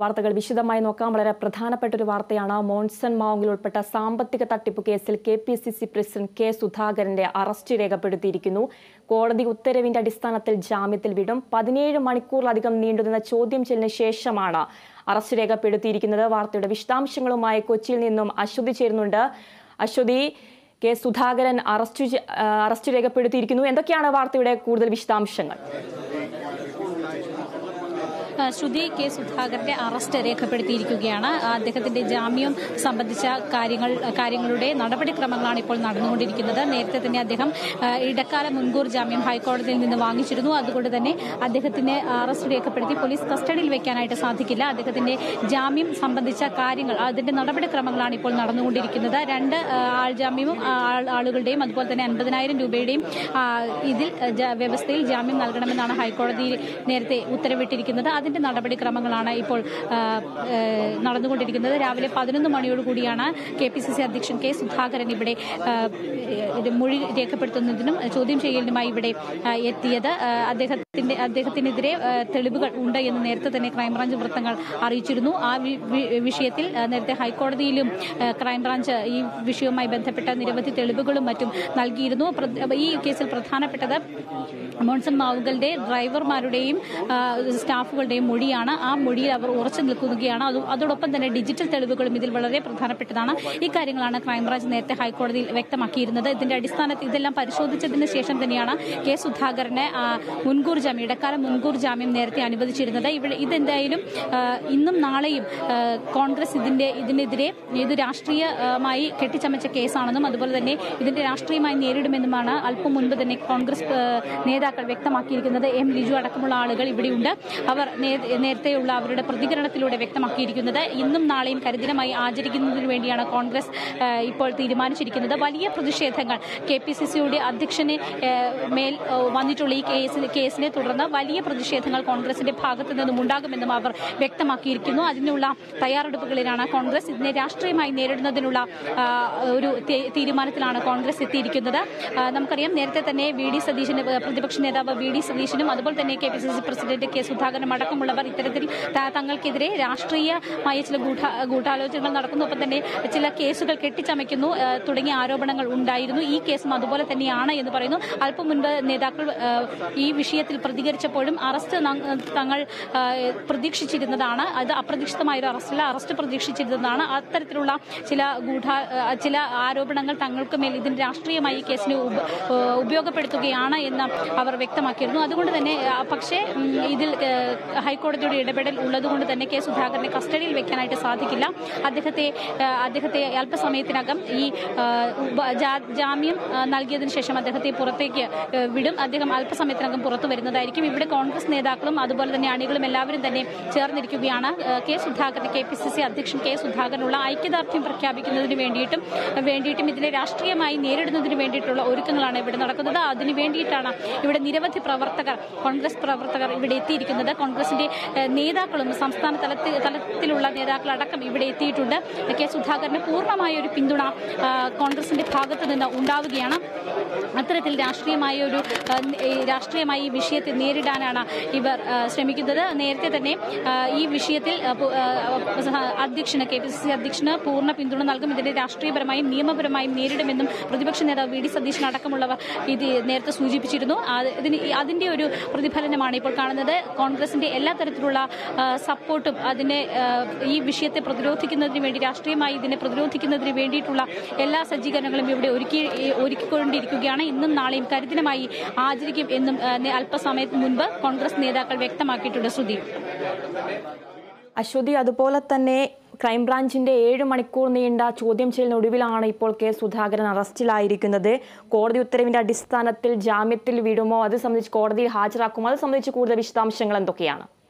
വാർത്തകൾ വിശദമായി നോക്കാം വളരെ പ്രധാനപ്പെട്ട ഒരു വാർത്തയാണ് മോൺസൺ മാവുങ്കിൽ ഉൾപ്പെട്ട സാമ്പത്തിക തട്ടിപ്പ് കേസിൽ K P C C president K സുധാകരന്റെ അറസ്റ്റ് രേഖപ്പെടുത്തിയിരിക്കുന്നു കോടതി ഉത്തരവിന്റെ അടിസ്ഥാനത്തിൽ ജാമ്യത്തിൽ വിടും പതിനേഴ് മണിക്കൂറിലധികം നീണ്ടുനിന്ന ചോദ്യം ചെയ്യലിന് ശേഷമാണ് അറസ്റ്റ് രേഖപ്പെടുത്തിയിരിക്കുന്നത് വാർത്തയുടെ വിശദാംശങ്ങളുമായി കൊച്ചിയിൽ നിന്നും അശ്വതി ചേരുന്നുണ്ട് അശ്വതി കെ സുധാകരൻ അറസ്റ്റ് ചെ- ആ, അറസ്റ്റ് രേഖപ്പെടുത്തിയിരിക്കുന്നു എന്തൊക്കെയാണ് വാർത്തയുടെ കൂടുതൽ വിശദാംശങ്ങൾ ആ, ശ്രുതി കെ സുധാകരന്റെ അറസ്റ്റ് രേഖപ്പെടുത്തിയിരിക്കുകയാണ് ആ, അദ്ദേഹത്തിന്റെ ജാമ്യം സംബന്ധിച്ച കാര്യങ്ങൾ കാര്യങ്ങളുടെ നടപടിക്രമങ്ങളാണ് ഇപ്പോൾ നടന്നുകൊണ്ടിരിക്കുന്നത് നേരത്തെ തന്നെ അദ്ദേഹം ആ, ഇടക്കാല മുൻകൂർ ജാമ്യം ഹൈക്കോടതിയിൽ നിന്ന് വാങ്ങിച്ചിരുന്നു അതുകൊണ്ട് തന്നെ അദ്ദേഹത്തിന് അറസ്റ്റ് രേഖപ്പെടുത്തി പോലീസ് കസ്റ്റഡിയിൽ വെക്കാനായിട്ട് സാധിക്കില്ല അദ്ദേഹത്തിന്റെ ജാമ്യം സംബന്ധിച്ച കാര്യങ്ങൾ അതിന്റെ നടപടിക്രമങ്ങളാണ് ഇപ്പോൾ നടന്നുകൊണ്ടിരിക്കുന്നത് രണ്ട് ആ, ആൾ ജാമ്യവും ആ, ആൾ- ആളുകളുടെയും അതുപോലെ തന്നെ അൻപതിനായിരം രൂപയുടെയും ആ, ഇതിൽ ജ- വ്യവസ്ഥയിൽ ജാമ്യം നൽകണമെന്നാണ് ഹൈക്കോടതി നേരത്തെ ഉത്തരവിട്ടിരിക്കുന്നത് അതിന്റെ നടപടിക്രമങ്ങളാണ് ഇപ്പോൾ ആ, ഏ, നടന്നുകൊണ്ടിരിക്കുന്നത് രാവിലെ പതിനൊന്ന് മണിയോട് കൂടിയാണ് കെ പി സി സി അധ്യക്ഷൻ കെ സുധാകരൻ ഇവിടെ ആ, ഇത് മൊഴി രേഖപ്പെടുത്തുന്നതിനും ചോദ്യം ചെയ്യലിനുമായി ഇവിടെ ആ, എത്തിയത് ആ, അദ്ദേഹത്തിന്റെ അദ്ദേഹത്തിനെതിരെ ആ, തെളിവുകൾ ഉണ്ട് എന്ന് നേരത്തെ തന്നെ ക്രൈംബ്രാഞ്ച് വൃത്തങ്ങൾ അറിയിച്ചിരുന്നു ആ വി- വി- വിഷയത്തിൽ ആ, നേരത്തെ ഹൈക്കോടതിയിലും ആ, ക്രൈംബ്രാഞ്ച് ഈ വിഷയവുമായി ബന്ധപ്പെട്ട നിരവധി തെളിവുകളും മറ്റും നൽകിയിരുന്നു പ്ര- ഈ കേസിൽ പ്രധാനപ്പെട്ടത് മോൺസൺ മാവുകളുടെ ഡ്രൈവർമാരുടെയും ആ, സ്റ്റാഫുകളുടെയും മൊഴിയാണ് ആ മൊഴിയിൽ അവർ ഉറച്ചു നിൽക്കുകയാണ് അത് അതോടൊപ്പം തന്നെ ഡിജിറ്റൽ തെളിവുകളും ഇതിൽ വളരെ പ്രധാനപ്പെട്ടതാണ് ഈ കാര്യങ്ങളാണ് ക്രൈംബ്രാഞ്ച് നേരത്തെ ഹൈക്കോടതിയിൽ വ്യക്തമാക്കിയിരുന്നത് ഇതിന്റെ അടിസ്ഥാനത്തിൽ ഇതെല്ലാം പരിശോധിച്ചതിന് ശേഷം തന്നെയാണ് കെ സുധാകരന് ആ, മുൻകൂർ ജാമ്യം ഇടക്കാല മുൻകൂർ ജാമ്യം നേരത്തെ അനുവദിച്ചിരുന്നത് ഇവിടെ ഇതെന്തായാലും ആ, ഇന്നും നാളെയും ആ, കോൺഗ്രസ് ഇതിന്റെ ഇതിനെതിരെ ഇത് രാഷ്ട്രീയമായി കെട്ടിച്ചമച്ച കേസാണെന്നും അതുപോലെ തന്നെ ഇതിന്റെ രാഷ്ട്രീയമായി നേരിടുമെന്നുമാണ് അല്പം മുൻപ് തന്നെ കോൺഗ്രസ് ആ, നേതാക്കൾ വ്യക്തമാക്കിയിരിക്കുന്നത് എം ലിജു അടക്കമുള്ള ആളുകൾ ഇവിടെയുണ്ട് അവർ നേ- നേരത്തെയുള്ള അവരുടെ പ്രതികരണത്തിലൂടെ വ്യക്തമാക്കിയിരിക്കുന്നത് ഇന്നും നാളെയും കരിദിനമായി ആചരിക്കുന്നതിന് വേണ്ടിയാണ് കോൺഗ്രസ് ആ, ഇപ്പോൾ തീരുമാനിച്ചിരിക്കുന്നത് വലിയ പ്രതിഷേധങ്ങൾ കെ പി സി സിയുടെ അധ്യക്ഷന് ആ, മേൽ ആ, വന്നിട്ടുള്ള ഈ കേസിന് കേസിനെ തുടർന്ന് വലിയ പ്രതിഷേധങ്ങൾ കോൺഗ്രസിന്റെ ഭാഗത്തു നിന്നും ഉണ്ടാകുമെന്നും അവർ വ്യക്തമാക്കിയിരിക്കുന്നു അതിനുള്ള തയ്യാറെടുപ്പുകളിലാണ് കോൺഗ്രസ് ഇതിനെ രാഷ്ട്രീയമായി നേരിടുന്നതിനുള്ള ആ, ഒരു തീ- തീരുമാനത്തിലാണ് കോൺഗ്രസ് എത്തിയിരിക്കുന്നത് ആ, നമുക്കറിയാം നേരത്തെ തന്നെ വി ഡി സതീശന് പ്രതിപക്ഷ നേതാവ് വി ഡി സതീശനും അതുപോലെ തന്നെ K P C C president K സുധാകരനും അടക്കമുള്ളവർ ഇത്തരത്തിൽ ത- തങ്ങൾക്കെതിരെ രാഷ്ട്രീയമായ ചില ഗൂഢ ഗൂഢാലോചനകൾ നടക്കുന്നു ഒപ്പം തന്നെ ചില കേസുകൾ കെട്ടിച്ചമയ്ക്കുന്നു ആ, തുടങ്ങിയ ആരോപണങ്ങൾ ഉണ്ടായിരുന്നു ഈ കേസും അതുപോലെ തന്നെയാണ് എന്ന് പറയുന്നു അല്പം മുൻപ് നേതാക്കൾ ആ, ഈ വിഷയത്തിൽ പ്രതികരിച്ചപ്പോഴും അറസ്റ്റ് ന- തങ്ങൾ ആ, പ്രതീക്ഷിച്ചിരുന്നതാണ് അത് അപ്രതീക്ഷിതമായ ഒരു അറസ്റ്റല്ല അറസ്റ്റ് പ്രതീക്ഷിച്ചിരുന്നതാണ് അത്തരത്തിലുള്ള ചില ഗൂഢ ആ, ചില ആരോപണങ്ങൾ തങ്ങൾക്ക് മേൽ ഇതിന് രാഷ്ട്രീയമായി ഈ കേസിനെ ഉപ- ആ, ഉപയോഗപ്പെടുത്തുകയാണ് എന്ന് അവർ വ്യക്തമാക്കിയിരുന്നു അതുകൊണ്ട് തന്നെ ആ, പക്ഷേ ഉം, ഇതിൽ ആ, ഹൈക്കോടതിയുടെ ഇടപെടൽ ഉള്ളതുകൊണ്ട് തന്നെ കെ സുധാകരനെ കസ്റ്റഡിയിൽ വെക്കാനായിട്ട് സാധിക്കില്ല അദ്ദേഹത്തെ ആ, അദ്ദേഹത്തെ അല്പസമയത്തിനകം ഈ ആ, ഉപ- ജാ- ജാമ്യം ആ, നൽകിയതിനു ശേഷം അദ്ദേഹത്തെ പുറത്തേക്ക് ആ, വിടും അദ്ദേഹം അല്പസമയത്തിനകം പുറത്തു വരുന്നതായിരിക്കും ഇവിടെ കോൺഗ്രസ് നേതാക്കളും അതുപോലെ തന്നെ അണികളും എല്ലാവരും തന്നെ ചേർന്നിരിക്കുകയാണ് ആ, K Sudhakaran K P C C അധ്യക്ഷൻ കെ സുധാകരനുള്ള ഐക്യദാർഢ്യം പ്രഖ്യാപിക്കുന്നതിന് വേണ്ടിയിട്ടും വേണ്ടിയിട്ടും ഇതിനെ രാഷ്ട്രീയമായി നേരിടുന്നതിന് വേണ്ടിയിട്ടുള്ള ഒരുക്കങ്ങളാണ് ഇവിടെ നടക്കുന്നത് അതിനു വേണ്ടിയിട്ടാണ് ഇവിടെ നിരവധി പ്രവർത്തകർ കോൺഗ്രസ് പ്രവർത്തകർ ഇവിടെ എത്തിയിരിക്കുന്നത് കോൺഗ്രസിന്റെ ഏഹ്, നേതാക്കളും സംസ്ഥാന തലത്തിൽ തലത്തിലുള്ള നേതാക്കളടക്കം ഇവിടെ എത്തിയിട്ടുണ്ട് കെ സുധാകരന് പൂർണ്ണമായ ഒരു പിന്തുണ ആ, കോൺഗ്രസിന്റെ ഭാഗത്ത് നിന്ന് ഉണ്ടാവുകയാണ് അത്തരത്തിൽ രാഷ്ട്രീയമായ ഒരു ആ, ഈ രാഷ്ട്രീയമായി ഈ വിഷയത്തെ നേരിടാനാണ് ഇവർ ആ, ശ്രമിക്കുന്നത് നേരത്തെ തന്നെ ആ, ഈ വിഷയത്തിൽ ആ, പു- ആ, ആ, അധ്യക്ഷന് കെ പി സി സി അധ്യക്ഷന് പൂർണ്ണ പിന്തുണ നൽകും ഇതിനെ രാഷ്ട്രീയപരമായും നിയമപരമായും നേരിടുമെന്നും പ്രതിപക്ഷ നേതാവ് വി ഡി സതീശൻ അടക്കമുള്ളവർ ഇത് നേരത്തെ സൂചിപ്പിച്ചിരുന്നു അത് ഇതിന് അതിന്റെ ഒരു പ്രതിഫലനമാണ് ഇപ്പോൾ കാണുന്നത് കോൺഗ്രസിന്റെ എല്ലാ തരത്തിലുള്ള ആ, സപ്പോർട്ടും അതിനെ ആ, ഈ വിഷയത്തെ പ്രതിരോധിക്കുന്നതിന് വേണ്ടി രാഷ്ട്രീയമായി ഇതിനെ പ്രതിരോധിക്കുന്നതിന് വേണ്ടിയിട്ടുള്ള എല്ലാ സജ്ജീകരണങ്ങളും ഇവിടെ ഒരുക്കി ഒരുക്കിക്കൊണ്ടിരിക്കുകയാണ് ഇന്നും നാളെയും കരുദിനമായി ആചരിക്കും എന്നും ആ, നേ- അല്പസമയത്തിന് മുൻപ് കോൺഗ്രസ് നേതാക്കൾ വ്യക്തമാക്കിയിട്ടുണ്ട് ശ്രുതി അശ്വതി അതുപോലെ തന്നെ ക്രൈംബ്രാഞ്ചിന്റെ ഏഴ് മണിക്കൂർ നീണ്ട ചോദ്യം ചെയ്യലിനൊടുവിലാണ് ഇപ്പോൾ കെ സുധാകരൻ അറസ്റ്റിലായിരിക്കുന്നത് കോടതി ഉത്തരവിന്റെ അടിസ്ഥാനത്തിൽ ജാമ്യത്തിൽ വിടുമോ അത് സംബന്ധിച്ച് കോടതിയിൽ ഹാജരാക്കുമോ അത് സംബന്ധിച്ച് കൂടുതൽ വിശദാംശങ്ങൾ എന്തൊക്കെയാണ്